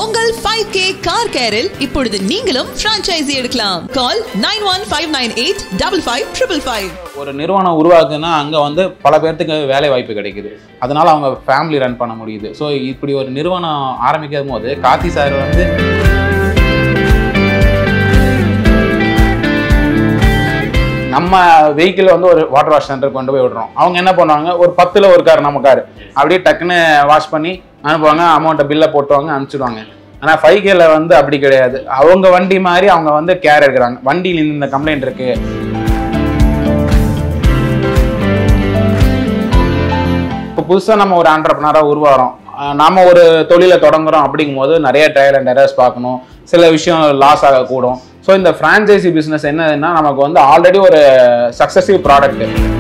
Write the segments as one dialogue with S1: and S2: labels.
S1: உங்கள் five K car கேரில் இப்பொழுது நீங்களும் பிரான்ச்சைசி எடுக்கலாம் call nine one five nine eight double five triple five
S2: ஒரு நிறுவனம் உருவாக்குன்னா அங்கே வந்து பல பேர்த்துக்கு வேலை வாய்ப்பு கிடைக்குது அதனால அவங்க ஃபேமிலி ரன் பண்ண முடியுது ஸோ இப்படி ஒரு நிறுவனம் ஆரம்பிக்கும் போது கார்த்தி சார் வந்து நம்ம வெஹிக்கிள் வந்து ஒரு வாட்டர் வாஷ் சென்டர் கொண்டு போய் விடுறோம் அவங்க என்ன பண்ணுவாங்க ஒரு பத்தில் ஒரு கார் நம்ம கார் அப்படியே டக்குன்னு வாஷ் பண்ணி அனுப்புவாங்க அமௌண்ட்டை பில்லை போட்டுவாங்க அனுப்பிச்சிடுவாங்க ஆனால் ஃபைவ் கேல வந்து அப்படி கிடையாது அவங்க வண்டி மாதிரி அவங்க வந்து கேர் எடுக்கிறாங்க வண்டியில் இந்த கம்ப்ளைண்ட் இருக்கு இப்போ புதுசாக நம்ம ஒரு ஆண்டர்பனராக உருவாகிறோம் அஹ் நாம ஒரு தொழிலை தொடங்குறோம் அப்படிங்கும்போது நிறைய ட்ரையல் அண்ட் எரர்ஸ் பார்க்கணும் சில விஷயம் லாஸ் ஆகக்கூடும் ஸோ இந்த ஃப்ரான்ச்சைசி பிஸ்னஸ் என்னதுன்னா நமக்கு வந்து ஆல்ரெடி ஒரு successive product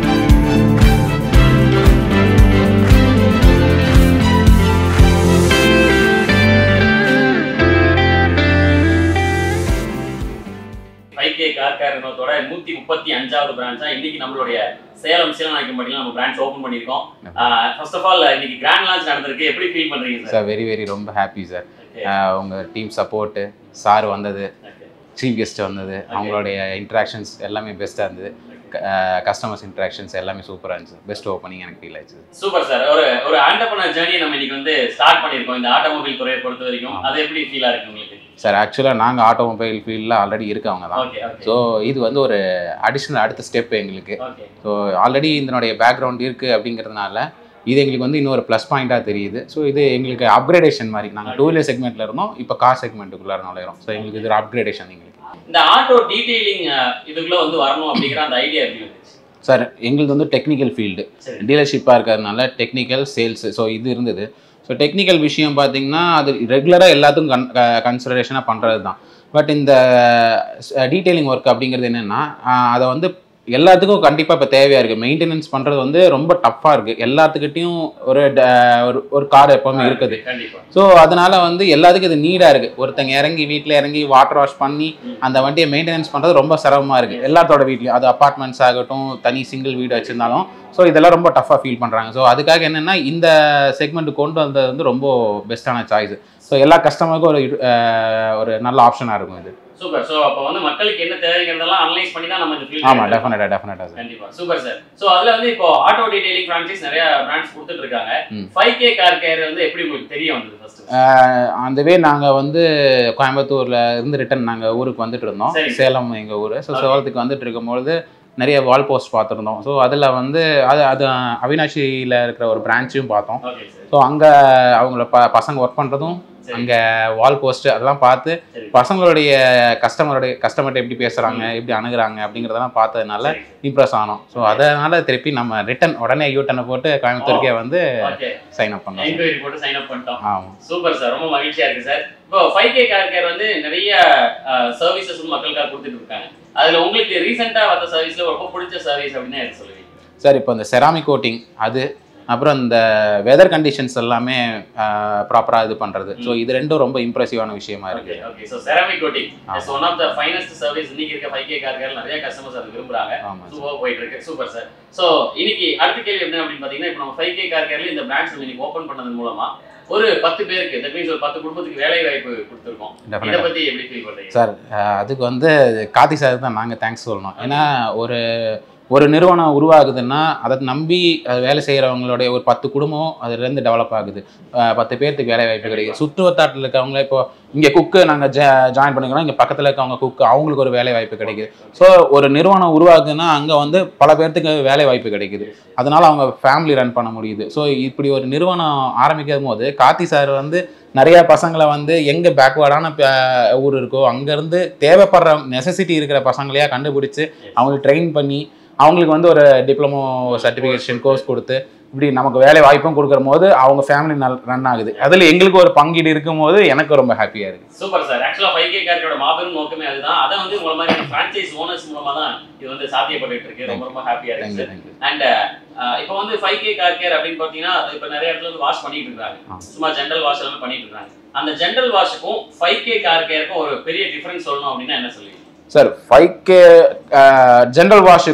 S3: five K car care நிறுவனத்தோட நூத்தி முப்பத்தி அஞ்சாவது பிரான்ச்சா இன்னைக்கு நம்மளுடைய சேலம் சீலநாயக்கம் நம்ம பிரான்ச் ஓபன் பண்ணியிருக்கோம் ஃபர்ஸ்ட் ஆஃப் ஆல் இன்னைக்கு கிராண்ட் லான்ச் நடந்திருக்கு எப்படி ஃபீல் பண்றீங்க சார்
S2: சார் வெரி வெரி ரொம்ப ஹாப்பி சார் உங்கள் டீம் சப்போர்ட்டு சார் வந்தது சீஃப் கெஸ்ட் வந்தது அவங்களுடைய இன்ட்ராக்ஷன்ஸ் எல்லாமே பெஸ்ட்டாக இருந்தது கஸ்டமர்ஸ் இன்ட்ராக்ஷன்ஸ் எல்லாமே சூப்பராக இருந்துச்சு பெஸ்ட் ஓப்பனிங் எனக்கு ஃபீல் ஆயிடுச்சு
S3: சூப்பர் சார் ஒரு ஒரு ஆண்டர்பனர் ஜேர்னி நம்ம இன்னைக்கு வந்து ஸ்டார்ட் பண்ணியிருக்கோம் இந்த ஆட்டோமொபைல் துறையை பொறுத்த வரைக்கும் அது எப்படி ஃபீலா இருக்கு உங்களுக்கு
S2: சார் ஆக்சுவலாக நாங்கள் ஆட்டோமொபைல் ஃபீல்டில் ஆல்ரெடி இருக்கவங்க தான்
S3: ஓகே ஓகே
S2: ஸோ இது வந்து ஒரு அடிஷ்னல் அடுத்த ஸ்டெப் எங்களுக்கு
S3: ஓகே
S2: ஸோ ஆல்ரெடி இதனுடைய பேக்ரவுண்ட் இருக்குது அப்படிங்கிறதுனால இது எங்களுக்கு வந்து இன்னொரு ப்ளஸ் பாயிண்ட்டாக தெரியுது ஸோ இது எங்களுக்கு அப்கிரேடேஷன் மாதிரி நாங்கள் டூ வீலர் செக்மெண்ட்டில் இருந்தோம் இப்போ கார் செக்மெண்ட்டுக்குள்ளே நுழையிறோம் ஸோ எங்களுக்கு இது ஒரு அப்கிரேடேஷன் எங்களுக்கு
S3: இந்த ஆட்டோ டீடைலிங் இதுக்குள்ள வந்து வரணும் அப்படிங்கிற அந்த ஐடியா எப்படி வந்துச்சு
S2: சார் எங்களுக்கு வந்து டெக்னிக்கல் ஃபீல்டு
S3: சரி
S2: டீலர்ஷிப்பாக இருக்கிறதுனால டெக்னிக்கல் சேல்ஸ் ஸோ இது இருந்தது ஸோ டெக்னிக்கல் விஷயம் பார்த்தீங்கன்னா அது ரெகுலராக எல்லாத்துக்கும் கன் கன்சிடரேஷனாக பண்ணுறது தான் பட் இந்த டீட்டெயிலிங் ஒர்க் அப்படிங்கிறது என்னென்னா அதை வந்து எல்லாத்துக்கும் கண்டிப்பாக இப்போ தேவையாக இருக்குது மெயின்டெனன்ஸ் பண்ணுறது வந்து ரொம்ப டஃப்பாக இருக்குது எல்லாத்துக்கிட்டையும் ஒரு ட- ஒரு ஒரு கார் எப்போவுமே இருக்குது
S3: கண்டிப்பா
S2: ஸோ அதனால வந்து எல்லாத்துக்கும் இது நீடாக இருக்குது ஒருத்தங்க இறங்கி வீட்டில் இறங்கி வாட்டர் வாஷ் பண்ணி அந்த வண்டியை மெயின்டெனன்ஸ் பண்ணுறது ரொம்ப சிரமமாக இருக்குது எல்லாத்தோட வீட்லையும் அது அப்பார்ட்மெண்ட்ஸ் ஆகட்டும் தனி சிங்கிள் வீடு வச்சிருந்தாலும் ஸோ இதெல்லாம் ரொம்ப டஃப்பாக ஃபீல் பண்ணுறாங்க ஸோ அதுக்காக என்னென்னா இந்த செக்மெண்ட் கொண்டு வந்தது வந்து ரொம்ப பெஸ்ட்டான சாய்ஸ் ஸோ எல்லா கஸ்டமருக்கும் ஒரு இது- அஹ் ஒரு நல்ல ஆப்ஷனாக இருக்கும் இது
S3: சூப்பர் சோ அப்ப வந்து மக்களுக்கு என்ன தேவைங்கிறதெல்லாம் அனலைஸ் பண்ணி தான் நம்ம இந்த ஃபீல்ட்
S2: ஆமாம் டெஃபினட்டாக டெஃபினட்டாக சார்
S3: கண்டிப்பா சூப்பர் சார் சோ அதுல வந்து இப்போ ஆட்டோ டீடைலிங் பிரான்ச்சைஸ் நிறைய பிரான்ச் கொடுத்துட்டு இருக்காங்க
S2: ம்.
S3: ஃபைவ் கே கார் கேர் வந்து எப்படி உங்களுக்கு தெரிய வந்தது ஃபர்ஸ்ட்
S2: அந்த வே நாங்கள் வந்து கோயம்புத்தூரில் இருந்து ரிட்டன் நாங்கள் ஊருக்கு வந்துட்டு இருந்தோம்
S3: சரி.
S2: சேலம் எங்கள் ஊர் ஸோ
S3: Okay.
S2: சேலத்துக்கு வந்துட்டு இருக்கும்பொழுது நிறைய வால் போஸ்ட் பார்த்துருந்தோம் ஸோ அதில் வந்து அது அது அவினாஷியில் இருக்கிற ஒரு பிரான்ச்சையும் பார்த்தோம்
S3: ஓகே சார்
S2: ஸோ அங்கே அவங்கள ப பசங்க ஒர்க் பண்ணுறதும்
S3: சரி.
S2: அங்கே வால் போஸ்ட் அதெல்லாம் பார்த்து
S3: சரி
S2: பசங்களுடைய கஸ்டமருடைய கஸ்டமர்கிட்ட எப்படி பேசுகிறாங்க எப்படி அணுகுறாங்க அப்படிங்கிறதெல்லாம் பார்த்ததுனால
S3: சரி.
S2: இம்ப்ரெஸ் ஆனோம் ஸோ அதனால திருப்பி நம்ம ரிட்டன் உடனே யூட்டனை போட்டு கோயம்புத்தூருக்கே வந்து
S3: ஓகே
S2: சைன் அப் பண்ணோம்
S3: என்கொயரி போட்டு சைன் அப் பண்ணிட்டோம்
S2: ஆமாம்
S3: சூப்பர் சார் ரொம்ப மகிழ்ச்சியா இருக்கு சார் இப்போ ஃபைவ் கே கார் கேர் வந்து நிறைய சர்வீசஸ் மக்களுக்காக கொடுத்துட்டு இருக்காங்க அதுல உங்களுக்கு ரீசெண்டா வந்த சர்வீஸ்ல ரொம்ப பிடிச்ச சர்வீஸ் அப்படின்னா எது சொல்லுவீங்க
S2: சார் இப்போ இந்த செராமிக் கோட்டிங் அது அப்புறம் இந்த வெதர் கண்டிஷன்ஸ் எல்லாமே ப்ராப்பராக இது பண்ணுறது ஸோ இது ரெண்டும் ரொம்ப இம்ப்ரெசிவான விஷயமா
S3: ஓகே
S2: இருக்குது
S3: ஓகே ஸோ செராமிக் கோட்டிங்
S2: ஆமா.
S3: Is one of the finest service இன்னைக்கு இருக்க ஃபைவ் கே கார் கேர் நிறைய கஸ்டமர்ஸ் அது விரும்புறாங்க
S2: ஆமாம்
S3: சூப்பர் போயிட்டு இருக்கு சூப்பர் சார் ஸோ இன்னைக்கு அடுத்த கேள்வி என்ன அப்படின்னு பார்த்தீங்கன்னா இப்போ நம்ம ஃபைவ் கே கார் கேர்ல இந்த பிரான்ச் நம்ம இன்னைக்கு ஓப்பன் பண்ணது மூலமா ஒரு பத்து பேருக்கு தட் மீன்ஸ் ஒரு பத்து குடும்பத்துக்கு வேலை வாய்ப்பு கொடுத்துருக்கோம் இதை
S2: டெஃபினட்டாக
S3: பத்தி எப்படி ஃபீல் பண்றீங்க
S2: சார் அஹ், அதுக்கு வந்து கார்த்திக் சார் தான் நாங்கள் தேங்க்ஸ் சொல்லணும் ஏன்னா ஒரு ஒரு நிறுவனம் உருவாகுதுன்னா அதை நம்பி அது வேலை செய்கிறவங்களுடைய ஒரு பத்து குடும்பம் அதுலேருந்து டெவலப் ஆகுது அஹ், பத்து பேர்த்துக்கு வேலை வாய்ப்பு கிடைக்குது சுற்றுவட்டாட்டில் இருக்கவங்கள இப்போ இங்கே குக்கு நாங்கள் ஜாயின் பண்ணிக்கிறோம் இங்கே பக்கத்தில் இருக்கவங்க குக்கு அவங்களுக்கு ஒரு வேலை வாய்ப்பு கிடைக்குது ஸோ ஒரு நிறுவனம் உருவாகுதுன்னா அங்கே வந்து பல பேர்த்துக்கு வேலை வாய்ப்பு கிடைக்குது அதனால அவங்க ஃபேமிலி ரன் பண்ண முடியுது ஸோ இப்படி ஒரு நிறுவனம் ஆரம்பிக்கும் போது கார்த்தி சார் வந்து நிறைய பசங்களை வந்து எங்கே பேக்வேர்டான ஊர் இருக்கோ அங்கேருந்து தேவைப்படுற நெசசிட்டி இருக்கிற பசங்களையா கண்டுபிடிச்சு அவங்களுக்கு ட்ரெயின் பண்ணி அவங்களுக்கு வந்து ஒரு டிப்ளமோ சர்டிஃபிகேஷன் கோர்ஸ் கொடுத்து இப்படி நமக்கு வேலை வாய்ப்பும் கொடுக்குற போது அவங்க ஃபேமிலி நல் ரன் ஆகுது அதில் எங்களுக்கு ஒரு பங்கீடு இருக்கும் போது எனக்கு ரொம்ப ஹாப்பியாக இருக்குது
S3: சூப்பர் சார் ஆக்சுவலா ஃபைவ் கே கார்க்கோட மாபெரும் நோக்கமே அதுதான் அதை வந்து உங்களை மாதிரி ஃப்ரான்ச்சைஸ் ஓனர்ஸ் மூலமா தான் இது வந்து சாத்தியப்பட்டு இருக்கு ரொம்ப ரொம்ப ஹாப்பியா இருக்கு
S2: தேங்க்யூ
S3: சார்
S2: தேங்க்யூ
S3: அண்ட் இப்போ வந்து ஃபைவ் கே கார் கேர் அப்படின்னு பார்த்தீங்கன்னா இப்போ நிறைய இடத்துல வந்து வாஷ் பண்ணிட்டு இருக்காங்க
S2: ஆ.
S3: சும்மா ஜென்ரல் வாஷ் எல்லாமே பண்ணிட்டு இருக்காங்க அந்த ஜென்ரல் வாஷுக்கும் ஃபைவ் கே கார் கேருக்கும் ஒரு பெரிய டிஃபரன்ஸ் சொல்லணும் அப்படின்னா என்ன சொல்லுவீங்க
S2: சார் ஃபைவ் கே ஜென்ரல் வாஷுக்கும்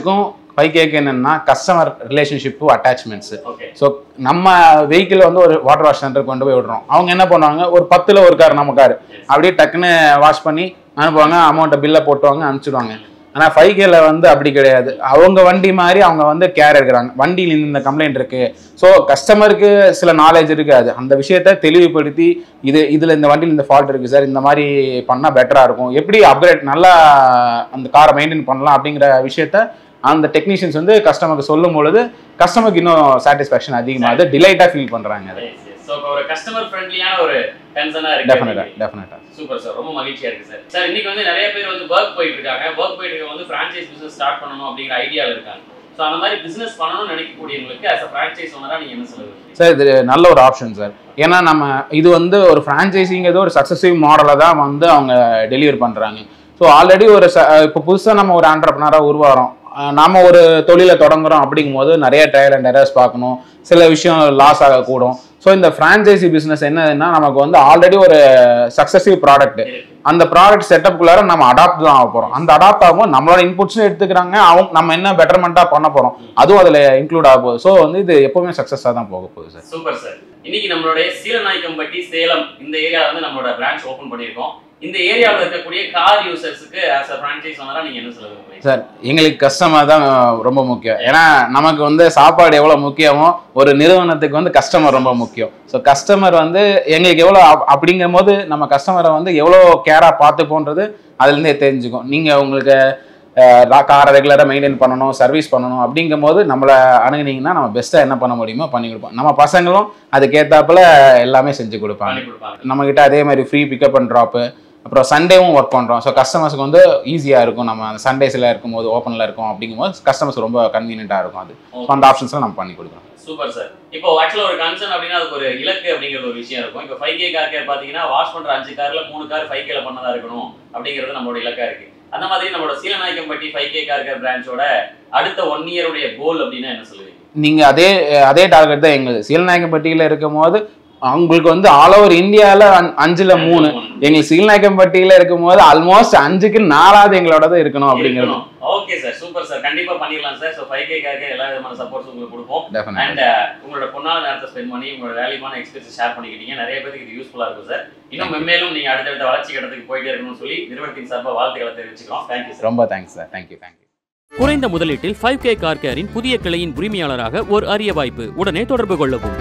S2: ஃபைவ் கேக்கு என்னன்னா customer relationship attachments
S3: okay
S2: so நம்ம வெஹிக்கிள் வந்து ஒரு வாட்டர் வாஷ் சென்டர் கொண்டு போய் விடுறோம் அவங்க என்ன பண்ணுவாங்க ஒரு பத்தில் ஒரு கார் நம்ம கார் அப்படியே டக்குன்னு வாஷ் பண்ணி அனுப்புவாங்க அமௌண்ட்டை பில்லை போட்டுவாங்க அனுப்பிச்சிடுவாங்க ஆனால் ஃபைவ் கேல வந்து அப்படி கிடையாது அவங்க வண்டி மாதிரி அவங்க வந்து கேர் எடுக்கிறாங்க வண்டியில் இந்த கம்ப்ளைண்ட் இருக்கு ஸோ கஸ்டமருக்கு சில நாலேஜ் இருக்காது அந்த விஷயத்த தெளிவுபடுத்தி இது இதில் இந்த வண்டியில் இந்த ஃபால்ட் இருக்குது சார் இந்த மாதிரி பண்ணால் பெட்டராக இருக்கும் எப்படி அப்கிரேட் நல்லா அந்த காரை மெயின்டைன் பண்ணலாம் அப்படிங்கிற விஷயத்த அந்த டெக்னீஷியன்ஸ் வந்து கஸ்டமருக்கு சொல்லும் பொழுது கஸ்டமருக்கு இன்னும் சாட்டிஸ்ஃபேக்ஷன் அதிகமாகுது டிலைட்டாக ஃபீல் பண்ணுறாங்க அது
S3: ஸோ இப்போ ஒரு கஸ்டமர் ஃப்ரெண்ட்லியான ஒரு டென்ஷனாக
S2: டெஃபினட்டாக
S3: இருக்கு
S2: டெஃபினட்டாக
S3: சூப்பர் சார் ரொம்ப மகிழ்ச்சியா இருக்கு சார் சார் இன்னைக்கு வந்து நிறைய பேர் வந்து ஒர்க் போயிட்டு இருக்காங்க ஒர்க் போயிட்டு இருக்க வந்து ஃப்ரான்ச்சைஸ் பிசினஸ் ஸ்டார்ட் பண்ணணும் அப்படிங்கிற ஐடியாவில் இருக்காங்க ஸோ அந்த மாதிரி பிசினஸ் பண்ணணும்னு நினைக்கக்கூடியவங்களுக்கு as a franchise ஓனரா நீங்க என்ன சொல்லுவீங்க
S2: சார் இது நல்ல ஒரு ஆப்ஷன் சார் ஏன்னா நம்ம இது வந்து ஒரு ஃப்ரான்ச்சைசிங்கிறது ஒரு சக்ஸஸிவ் மாடலை தான் வந்து அவங்க டெலிவர் பண்ணுறாங்க ஸோ ஆல்ரெடி ஒரு ச இப்போ புதுசாக நம்ம ஒரு ஆண்டர்பனராக உருவாகிறோம் அஹ் நாம ஒரு தொழிலை தொடங்குறோம் அப்படிங்கும்போது நிறைய ட்ரையல் அண்ட் எரர்ஸ் பார்க்கணும் சில விஷயம் லாஸ் ஆகக்கூடும் ஸோ இந்த ஃப்ரான்ச்சைசி பிஸ்னஸ் என்னதுன்னா நமக்கு வந்து ஆல்ரெடி ஒரு சக்ஸஸிவ் ப்ராடக்ட் அந்த ப்ராடக்ட் செட்டப்புக்குள்ளார நம்ம அடாப்ட் தான் ஆக போகிறோம் அந்த அடாப்ட் ஆகும்போது நம்மளோட இன்புட்ஸும் எடுத்துக்கிறாங்க அவங்க நம்ம என்ன பெட்டர்மெண்ட்டாக பண்ண போகிறோம் அதுவும் அதில் இன்க்ளூட் ஆக போகுது ஸோ வந்து இது எப்பவுமே சக்ஸஸாக தான் போக போகுது சார்
S3: சூப்பர் சார் இன்னைக்கு நம்மளுடைய சீலநாயக்கம்பட்டி சேலம் இந்த ஏரியா வந்து நம்மளோட பிரான்ச் ஓபன் பண்ணியிருக்கோம் இந்த ஏரியாவில் இருக்கக்கூடிய கார் யூசர்ஸுக்கு as a franchise ஓனரா நீங்க என்ன சொல்ல விரும்புறீங்க
S2: சார் எங்களுக்கு கஸ்டமர் தான் ரொம்ப முக்கியம் ஏன்னா நமக்கு வந்து சாப்பாடு எவ்வளோ முக்கியமோ ஒரு நிறுவனத்துக்கு வந்து கஸ்டமர் ரொம்ப முக்கியம் ஸோ கஸ்டமர் வந்து எங்களுக்கு எவ்வளோ அப்- அப்படிங்கும் போது நம்ம கஸ்டமரை வந்து எவ்வளோ கேராக பார்த்துப்போன்றது அதுலேருந்தே தெரிஞ்சுக்கும் நீங்கள் உங்களுக்கு காரை ரெகுலராக மெயின்டைன் பண்ணணும் சர்வீஸ் பண்ணணும் அப்படிங்கும் போது நம்மளை அணுகுனீங்கன்னா நம்ம பெஸ்ட்டாக என்ன பண்ண முடியுமோ பண்ணி கொடுப்போம் நம்ம பசங்களும் அதுக்கேற்றாப்புல எல்லாமே செஞ்சு கொடுப்பாங்க
S3: பண்ணி கொடுப்பாங்க
S2: நம்மக்கிட்ட அதே மாதிரி ஃப்ரீ பிக்கப் அண்ட் ட்ராப்பு அப்புறம் சண்டேவும் ஒர்க் பண்ணுறோம் ஸோ கஸ்டமர்ஸ்க்கு வந்து ஈஸியாக இருக்கும் நம்ம அந்த சண்டேஸில் இருக்கும்போது ஓப்பனில் இருக்கும் அப்படிங்கும்போது கஸ்டமர்ஸ் ரொம்ப கன்வீனியண்ட்டாக இருக்கும் அது ஸோ அந்த ஆப்ஷன்ஸ்லாம் நம்ம பண்ணி கொடுக்குறோம்
S3: சூப்பர் சார் இப்போ ஆக்சுவலா ஒரு கன்சர்ன் அப்படின்னா அதுக்கு ஒரு இலக்கு அப்படிங்கிற ஒரு விஷயம் இருக்கும் இப்போ ஃபைவ் கே கார் கேர் பாத்தீங்கன்னா வாஷ் பண்ற அஞ்சு கார்ல மூணு கார் ஃபைவ் கேல பண்ணதா இருக்கணும் அப்படிங்கிறது நம்மளோட இலக்கா இருக்கு அந்த மாதிரி நம்மளோட Seelanayakkampatti five K car care பிரான்ச்சோட அடுத்த ஒன் இயருடைய கோல் அப்படின்னா என்ன சொல்லுவீங்க
S2: நீங்கள் அதே அதே டார்கெட் தான் எங்களுக்கு சீலநாயக்கம்பட்டியில் இருக்கும் போது அவங்களுக்கு வந்து ஆல் ஓவர் இந்தியாவில் அஞ்சில் மூணு எங்களுக்கு சீலநாயக்கம்பட்டியில் இருக்கும் போது ஆல்மோஸ்ட் அஞ்சுக்கு நாலாவது எங்களோட இருக்கணும் அப்படிங்கிறது
S3: ஓகே சார் சூப்பர் சார் கண்டிப்பா பண்ணிடலாம் சார் ஸோ ஃபைவ் கே கார்க்கு எல்லா விதமான சப்போர்ட்ஸ் உங்களுக்கு கொடுப்போம்
S2: டெஃபினட்
S3: அண்ட் உங்களோட பொன்னால நேரத்தை ஸ்பெண்ட் பண்ணி உங்களோட வேல்யூமான எக்ஸ்பீரியன்ஸ் ஷேர் பண்ணிக்கிட்டீங்க நிறைய பேருக்கு இது யூஸ்ஃபுல்லா இருக்கும் சார் இன்னும் மென்மேலும் நீங்க அடுத்தடுத்த வளர்ச்சி கட்டத்துக்கு போயிட்டே இருக்கணும்னு சொல்லி நிறுவனத்தின் சார்பாக வாழ்த்துக்களை தெரிவிச்சுக்கிறோம் தேங்க்யூ சார்
S2: ரொம்ப தேங்க்ஸ் சார் தேங்க்யூ தேங்க்யூ
S4: குறைந்த முதலீட்டில் ஃபைவ் கே கார் கேரின் புதிய கிளையின் உரிமையாளராக ஒரு அரிய வாய்ப்பு உடனே தொடர்பு கொள்ளவும்